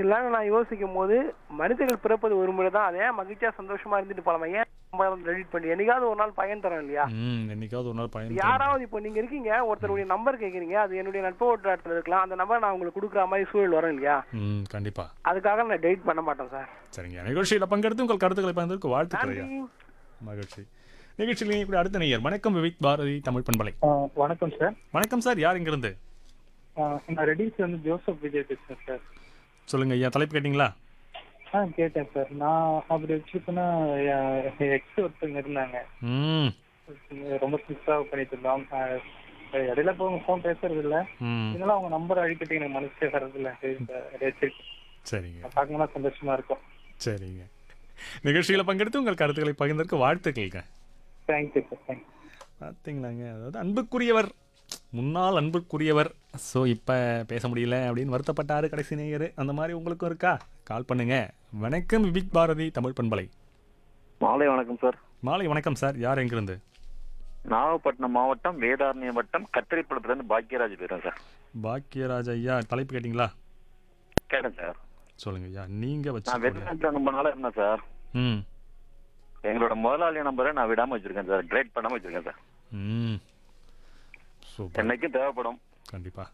சில நேரம் நான் யோசிக்கும் போது மனிதர்கள் பிறப்பது ஒரு முறை தான் அதே மகிழ்ச்சியா சந்தோஷமா இருந்துட்டு போலாமா ஏன் டெலிட் பண்ணி என்னைக்காவது ஒரு நாள் பயன் தரோம் இல்லையா ம் என்னைக்காவது ஒரு நாள் பயன் தரும். யாராவது இப்போ நீங்க இருக்கீங்க ஒருத்தருடைய நம்பர் கேக்குறீங்க அது என்னுடைய நட்பு வட்டாரத்துல இருக்கலாம் அந்த நம்பர் நான் உங்களுக்கு கொடுக்குற மாதிரி சூழல் வரும் இல்லையா ம் கண்டிப்பா அதுக்காக நான் டெலிட் பண்ண மாட்டேன் சார் சரிங்க நிகழ்ச்சியில் பங்கெடுத்து உங்கள் கருத்துக்களை பகிர்ந்ததற்கு வாழ்த்துக்கள் ஐயா நன்றி மகிழ்ச்சி நிகழ்ச்சியில் இணையக்கூடிய அடுத்த நேயர் வணக்கம் விவேக் பாரதி தமிழ் பண்பலை ஆ, வணக்கம் சார் வணக்கம் சார் யார் இங்கிருந்து ஆ, நான் ரெடிஸ் வந்து ஜோசப் விஜய் பேசுறேன் சார் சொல்லுங்க ஐயா தலைப்பு கேட்டிங்களா ஆ கேட்டேன் சார் நான் அப்படி வச்சுருப்பேன்னா எக்ஸ் ஒருத்தவங்க இருந்தாங்க ம் ரொம்ப ஸ்ட்ரிக்டாக பண்ணிட்டு இருந்தோம் ஆ, இடையில இப்போ ஃபோன் பேசுறது இல்ல ம் இதனால அவங்க நம்பர் அடிக்கடி எனக்கு மனசே வர்றது இல்ல வச்சிருக்கேன் சரிங்க பார்க்கணும்னா சந்தோஷமா இருக்கும் சரிங்க நிகழ்ச்சியில் பங்கெடுத்து உங்கள் கருத்துக்களை பகிர்ந்ததற்கு வாழ்த்துக்கள்ங்க தேங்க்யூ சார் தேங்க்யூ பார்த்தீங்களாங்க அதாவது அன்புக்குரியவர் முன்னாள் அன்புக்குரியவர் ஸோ இப்போ பேச முடியல அப்படின்னு வருத்தப்பட்டாரு கடைசி நேயர் அந்த மாதிரி உங்களுக்கும் இருக்கா கால் பண்ணுங்க வணக்கம் விபிக் பாரதி தமிழ் பண்பலை மாலை வணக்கம் சார் மாலை வணக்கம் சார் யார் எங்கிருந்து நாகப்பட்டினம் மாவட்டம் வேதாரண்யம் வட்டம் கத்திரிப்படத்துல இருந்து பாக்கியராஜ் பேசுறேன் சார் பாக்கியராஜ் ஐயா தலைப்பு கேட்டிங்களா கேட்டேன் சார் சொல்லுங்க ஐயா நீங்க நான் வச்சு வெளிநாட்டுல ரொம்ப நாளா இருந்தேன் சார் ம் எங்களோட முதலாளி நம்பரை நான் விடாம வச்சிருக்கேன் சார் கிரேட் பண்ணாம வச்சிருக்கேன் சார் ம் சூப்பர் என்னைக்கும் தேவைப்படும் கண்டிப்பா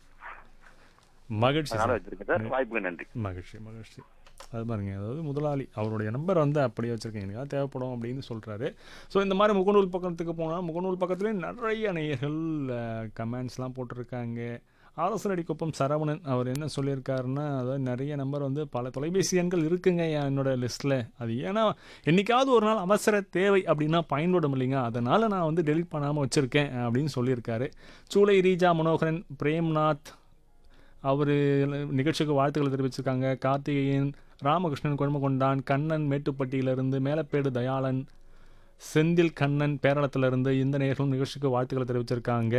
மகிழ்ச்சி அதனால சார். வச்சிருக்கேன் சார் வாய்ப்புக்கு நன்றி மகிழ்ச்சி மகிழ்ச்சி அது பாருங்க அதாவது முதலாளி அவருடைய நம்பர் வந்து அப்படியே வச்சிருக்கேன் எனக்கு தேவைப்படும் அப்படின்னு சொல்கிறாரு ஸோ இந்த மாதிரி முகநூல் பக்கத்துக்கு போனால் முகநூல் பக்கத்துலேயும் நிறைய நேயர்கள் கமெண்ட்ஸ்லாம் போட்டிருக்காங்க அரசனடி குப்பம் சரவணன் அவர் என்ன சொல்லியிருக்காருன்னா அதாவது நிறைய நம்பர் வந்து பல தொலைபேசி எண்கள் இருக்குங்க என்னோட லிஸ்ட்டில் அது ஏன்னா என்னைக்காவது ஒரு நாள் அவசர தேவை அப்படின்னா பயன்படும் இல்லைங்க அதனால் நான் வந்து டெலிட் பண்ணாமல் வச்சுருக்கேன் அப்படின்னு சொல்லியிருக்காரு சூளை ரீஜா மனோகரன் பிரேம்நாத் அவர் நிகழ்ச்சிக்கு வாழ்த்துக்களை தெரிவிச்சிருக்காங்க கார்த்திகேயன் ராமகிருஷ்ணன் கொண்டான் கண்ணன் மேட்டுப்பட்டியிலிருந்து மேலப்பேடு தயாளன் செந்தில் கண்ணன் பேரளத்திலிருந்து இந்த நேர்களும் நிகழ்ச்சிக்கு வாழ்த்துக்களை தெரிவிச்சிருக்காங்க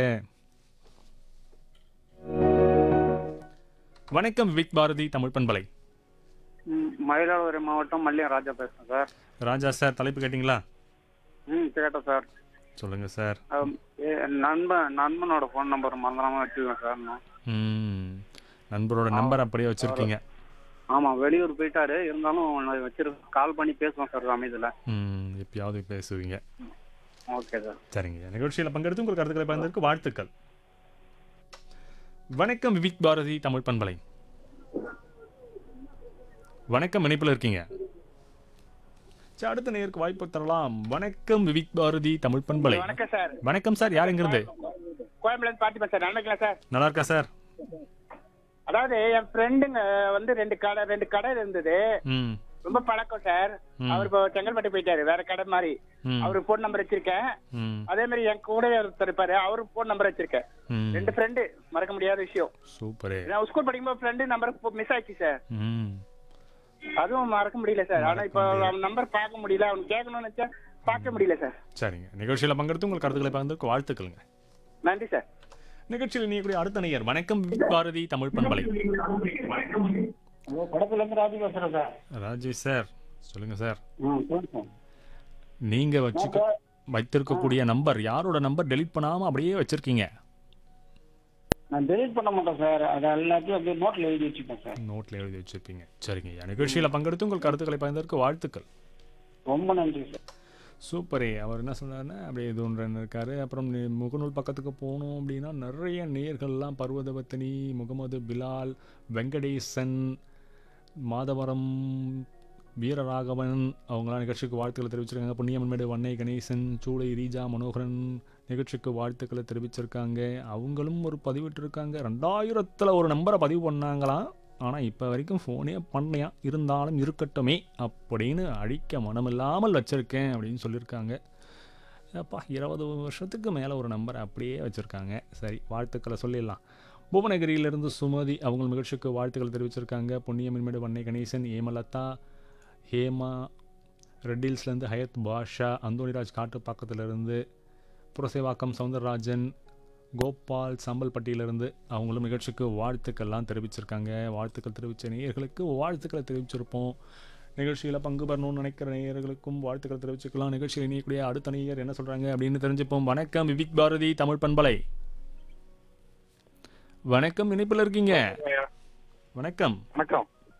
வணக்கம் விவேக் பாரதி தமிழ் பண்பலை மயிலாடுதுறை மாவட்டம் மல்லியம் ராஜா பேசுறேன் சார் ராஜா சார் தலைப்பு கேட்டிங்களா ம் கேட்டேன் சார் சொல்லுங்க சார் அம், ஏ, நண்பன் நண்பனோட ஃபோன் நம்பர் மறந்துடாம வச்சுக்கேன் சார் நான் ம் நண்பரோட நம்பர் அப்படியே வச்சுருக்கீங்க ஆமாம் வெளியூர் போயிட்டாரு இருந்தாலும் நான் வச்சிருக்கேன் கால் பண்ணி பேசுவோம் சார் அமைதியில் ம் எப்பயாவது பேசுவீங்க ஓகே சார் சரிங்க நிகழ்ச்சியில் பங்கெடுத்து உங்கள் கருத்துக்களை பகிர்ந்ததற்கு வாழ்த்துக்கள் வணக்கம் விவிக் பாரதி தமிழ் பண்பலை வணக்கம் இணைப்பில் இருக்கீங்க சரி அடுத்த நேருக்கு வாய்ப்பு தரலாம் வணக்கம் விவிக் பாரதி தமிழ் பண்பலை வணக்கம் சார் வணக்கம் சார் யார் எங்கிருந்து கோயம்புல பார்த்திபா சார் நல்லா இருக்கலாம் சார் நல்லா இருக்கா சார் அதாவது என் ஃப்ரெண்டுங்க வந்து ரெண்டு கடை ரெண்டு கடை இருந்தது ம் ரொம்ப பழக்கம் சார் ம். அவர் இப்போ செங்கல்பட்டு போயிட்டாரு வேற கடை மாதிரி ம் அவரு போன் நம்பர் வச்சிருக்கேன் ம் அதே மாதிரி என் கூட ஒருத்தர் இருப்பாரு அவரு போன் நம்பர் வச்சிருக்கேன் ம் ரெண்டு ஃப்ரெண்டு மறக்க முடியாத விஷயம் சூப்பரே நான் ஸ்கூல் படிக்கும்போது ஃப்ரெண்டு நம்பர் மிஸ் ஆயிடுச்சு சார் ம் அதுவும் மறக்க முடியல சார் ஆனா மறக்க இப்போ முடியல. அவன் நம்பர் பார்க்க முடியல அவன் கேட்கணும்னு நினைச்சா பார்க்க முடியல சார் சரிங்க நிகழ்ச்சியில் பங்கெடுத்து உங்கள் கருத்துக்களை பகிர்ந்ததற்கு வாழ்த்துக்களுங்க நன்றி சார் நிகழ்ச்சியில் நீக்கூடிய அடுத்த நேயர் வணக்கம் விவிக் பாரதி தமிழ் பண்பலை படத்துல இருந்து ராஜி பேசுறேன் சார் ராஜேஷ் சார் சொல்லுங்க சார் ம் சொல்லுங்க சார் நீங்க வச்சுக்க வைத்திருக்கக்கூடிய நம்பர் யாரோட நம்பர் டெலீட் பண்ணாம அப்படியே வச்சிருக்கீங்க நான் டெலிட் பண்ண மாட்டேன் சார் அதை எல்லாத்தையும் அப்படியே நோட்ல எழுதி வச்சுப்பேன் சார் நோட்ல எழுதி வச்சிருப்பீங்க சரிங்க ஐயா நிகழ்ச்சியில பங்கெடுத்து உங்கள் கருத்துக்களை பகிர்ந்ததற்கு வாழ்த்துக்கள் ரொம்ப நன்றி சார் சூப்பரே அவர் என்ன சொன்னார்னா அப்படியே இது ஒன்று இருக்காரு அப்புறம் நீ முகநூல் பக்கத்துக்கு போகணும் அப்படின்னா நிறைய நேயர்கள்லாம் பர்வதவத்தினி முகமது பிலால் வெங்கடேசன் மாதவரம் வீரராகவன் அவங்களாம் நிகழ்ச்சிக்கு வாழ்த்துக்களை தெரிவிச்சிருக்காங்க புண்ணியமன்மேடு வன்னை கணேசன் சூளை ரீஜா மனோகரன் நிகழ்ச்சிக்கு வாழ்த்துக்களை தெரிவிச்சிருக்காங்க அவங்களும் ஒரு பதிவிட்டிருக்காங்க ரெண்டாயிரத்தில் ஒரு நம்பரை பதிவு பண்ணாங்களாம் ஆனால் இப்போ வரைக்கும் ஃபோனே பண்ணலையா இருந்தாலும் இருக்கட்டுமே அப்படின்னு அழிக்க மனமில்லாமல் வச்சுருக்கேன் அப்படின்னு சொல்லியிருக்காங்க அப்பா இருபது வருஷத்துக்கு மேலே ஒரு நம்பரை அப்படியே வச்சுருக்காங்க சரி வாழ்த்துக்களை சொல்லிடலாம் புவனகிரியிலிருந்து சுமதி அவங்க நிகழ்ச்சிக்கு வாழ்த்துக்கள் தெரிவிச்சிருக்காங்க பொன்னியமின்மேடு வன்னை கணேசன் ஏமலதா ஹேமா ரெட்டில்ஸ்லேருந்து ஹயத் பாஷா அந்தோனிராஜ் காட்டுப்பாக்கத்திலிருந்து புரசேவாக்கம் சவுந்தரராஜன் கோபால் சாம்பல்பட்டியிலிருந்து அவங்களும் நிகழ்ச்சிக்கு வாழ்த்துக்கள்லாம் தெரிவிச்சிருக்காங்க வாழ்த்துக்கள் தெரிவித்த நேயர்களுக்கு வாழ்த்துக்களை தெரிவிச்சிருப்போம் நிகழ்ச்சியில் பங்கு பெறணும்னு நினைக்கிற நேயர்களுக்கும் வாழ்த்துக்கள் தெரிவிச்சுக்கலாம் நிகழ்ச்சியில் இணையக்கூடிய அடுத்த நேயர் என்ன சொல்கிறாங்க அப்படின்னு தெரிஞ்சுப்போம் வணக்கம் விவிக் பாரதி தமிழ் பண்பலை வணக்கம் இணைப்பில் இருக்கீங்க வணக்கம் வணக்கம்